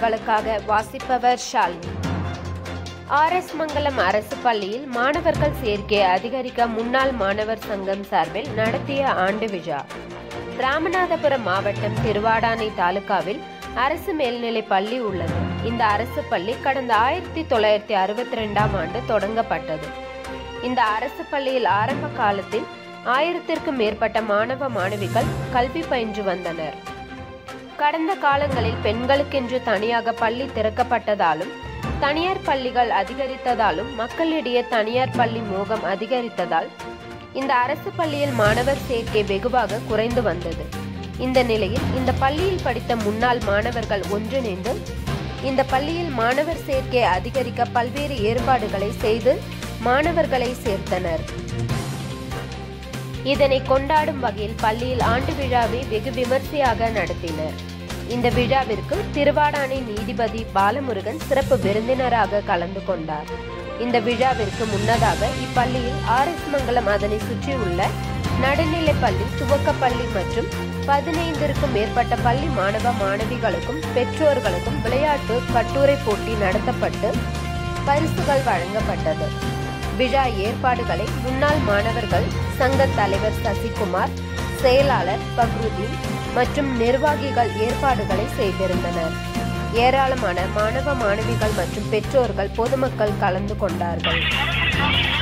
உங்களுக்காக வாசிப்பவர் ஷாலினி ஆர்எஸ் மங்கலம் அரசு பள்ளியில் மாணவர்கள் சேர்க்கையை அதிகரிக்க முன்னாள் மாணவர் சங்கம் சார்பில் நடத்திய ஆண்டு விழா ராமநாதபுரம் மாவட்டம் திருவாடானை தாலுகாவில் அரசு மேல்நிலைப் பள்ளி உள்ளது இந்த அரசு பள்ளி கடந்த ஆயிரத்தி தொள்ளாயிரத்தி அறுபத்தி ரெண்டாம் ஆண்டு தொடங்கப்பட்டது இந்த அரசு பள்ளியில் ஆரம்ப காலத்தில் ஆயிரத்திற்கும் மேற்பட்ட மாணவ மாணவிகள் கல்வி பயின்று வந்தனர் கடந்த காலங்களில் பெண்களுக்கென்று தனியாக பள்ளி திறக்கப்பட்டதாலும் தனியார் பள்ளிகள் அதிகரித்ததாலும் மக்களிடையே தனியார் பள்ளி மோகம் அதிகரித்ததால் இந்த அரசு பள்ளியில் மாணவர் சேர்க்கை வெகுவாக குறைந்து வந்தது இந்த நிலையில் இந்த பள்ளியில் படித்த முன்னாள் மாணவர்கள் ஒன்றிணைந்து இந்த பள்ளியில் மாணவர் சேர்க்கை அதிகரிக்க பல்வேறு ஏற்பாடுகளை செய்து மாணவர்களை சேர்த்தனர் இதனை கொண்டாடும் வகையில் பள்ளியில் ஆண்டு விழாவை வெகு விமர்சையாக நடத்தினர் இந்த விழாவிற்கு திருவாடானை நீதிபதி பாலமுருகன் சிறப்பு விருந்தினராக கலந்து கொண்டார் இந்த விழாவிற்கு முன்னதாக இப்பள்ளியில் ஆர் எஸ் மங்கலம் அதனை சுற்றியுள்ள நடுநிலைப்பள்ளி துவக்கப்பள்ளி மற்றும் பதினைந்திற்கும் மேற்பட்ட பள்ளி மாணவ மாணவிகளுக்கும் பெற்றோர்களுக்கும் விளையாட்டு கட்டுரை போட்டி நடத்தப்பட்டு பரிசுகள் வழங்கப்பட்டது விழா ஏற்பாடுகளை முன்னாள் மாணவர்கள் சங்க தலைவர் சசிகுமார் செயலாளர் பக்ருதீன் மற்றும் நிர்வாகிகள் ஏற்பாடுகளை செய்திருந்தனர் ஏராளமான மாணவ மாணவிகள் மற்றும் பெற்றோர்கள் பொதுமக்கள் கலந்து கொண்டார்கள்